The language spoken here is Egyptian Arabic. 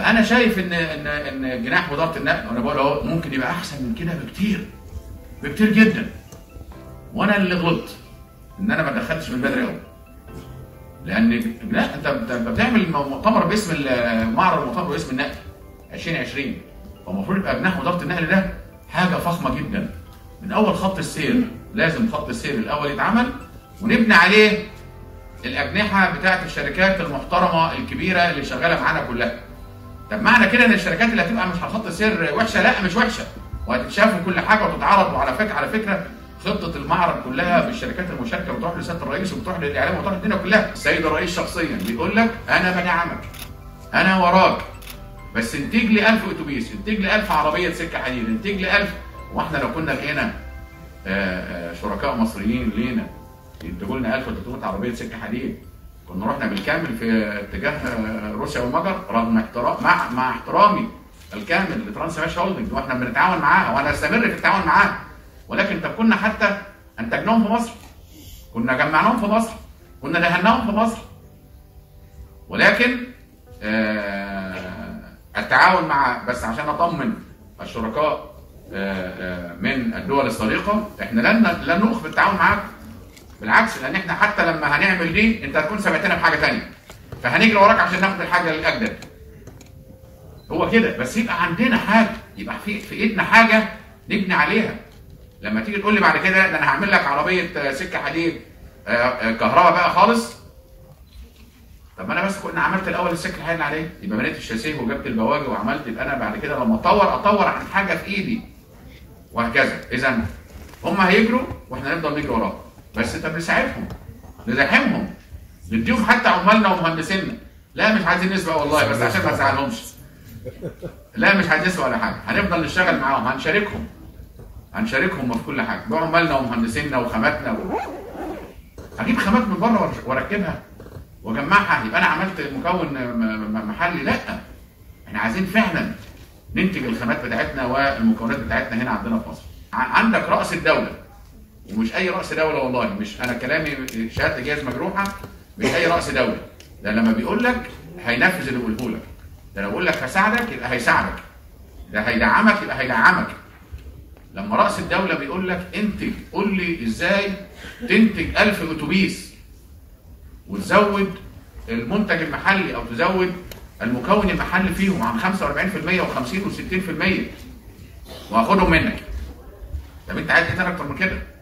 فانا شايف ان ان ان جناح وزاره النقل وانا بقول اهو ممكن يبقى احسن من كده بكتير بكتير جدا وانا اللي غلطت ان انا ما دخلتش من بدري قوي لان لا انت انت بتعمل مؤتمر باسم ال- معرض المؤتمر باسم النقل 2020 فالمفروض يبقى جناح وزاره النقل ده حاجه فخمه جدا من اول خط السير لازم خط السير الاول يتعمل ونبني عليه الاجنحه بتاعت الشركات المحترمه الكبيره اللي شغاله معانا كلها طب معنى كده ان الشركات اللي هتبقى مش على خط السير وحشه لا مش وحشه وهتتشاف وكل حاجه وتتعرض وعلى فكره على فكره خطه المعرض كلها بالشركات المشاركه بتروح لسياده الرئيس وبتروح للاعلام وبتروح للدنيا كلها السيد الرئيس شخصيا بيقول لك انا بدعمك انا وراك بس انتج لي 1000 اتوبيس انتج لي 1000 عربيه سكه حديد انتج لي 1000 واحنا لو كنا لقينا آه، آه، شركاء مصريين لينا ينتجوا لنا 1300 عربيه سكه حديد كنا رحنا بالكامل في اتجاه آه، روسيا والمجر رغم احترام مع مع احترامي الكامل لترانس ماش هولدنج واحنا بنتعاون معاها وانا استمر في التعاون معاها ولكن طب كنا حتى انتجناهم في مصر كنا جمعناهم في مصر كنا دهناهم في مصر ولكن آه، التعاون مع بس عشان اطمن الشركاء آه، آه، من الدول الصديقه احنا لن لن نوقف التعاون معاكم بالعكس لان احنا حتى لما هنعمل دي انت هتكون سبقتنا بحاجه ثانيه فهنجري وراك عشان ناخد الحاجه الاجدد هو كده بس يبقى عندنا حاجه يبقى في في ايدنا حاجه نبني عليها لما تيجي تقول لي بعد كده ده انا هعمل لك عربيه آه، سكه حديد آه، آه، كهرباء بقى خالص طب ما انا بس كنا عملت الاول السكه الحديد عليه يبقى بنيت الشاسيه وجبت البواجي وعملت يبقى انا بعد كده لما اطور اطور عن حاجه في ايدي وهكذا اذا هم هيجروا واحنا نفضل نجري وراهم بس طب نساعدهم نزاحمهم نديهم حتى عمالنا ومهندسينا لا مش عايزين نسبق والله بس عشان ما نزعلهمش لا مش عايزين نسبق ولا حاجه هنفضل نشتغل معاهم هنشاركهم هنشاركهم في كل حاجه بعمالنا ومهندسينا وخاماتنا و... هجيب خامات من بره وأرش- واركبها واجمعها يبقى انا عملت مكون م- م- محلي لا احنا عايزين فعلا ننتج الخامات بتاعتنا والمكونات بتاعتنا هنا عندنا في مصر ع- عندك راس الدوله ومش اي راس دوله والله مش انا كلامي شهاده جهاز مجروحه مش اي راس دوله ده لما بيقول لك هينفذ اللي بيقوله لك ده لو بيقول لك هساعدك يبقى هيساعدك ده هيدعمك يبقى هيدعمك لما راس الدوله بيقول لك انتج قول لي ازاي تنتج 1000 اتوبيس وتزود المنتج المحلي او تزود المكون المحلي فيهم عن 45% و50 و60% وهاخدهم منك طب انت عايز ايه تاني اكتر من كده؟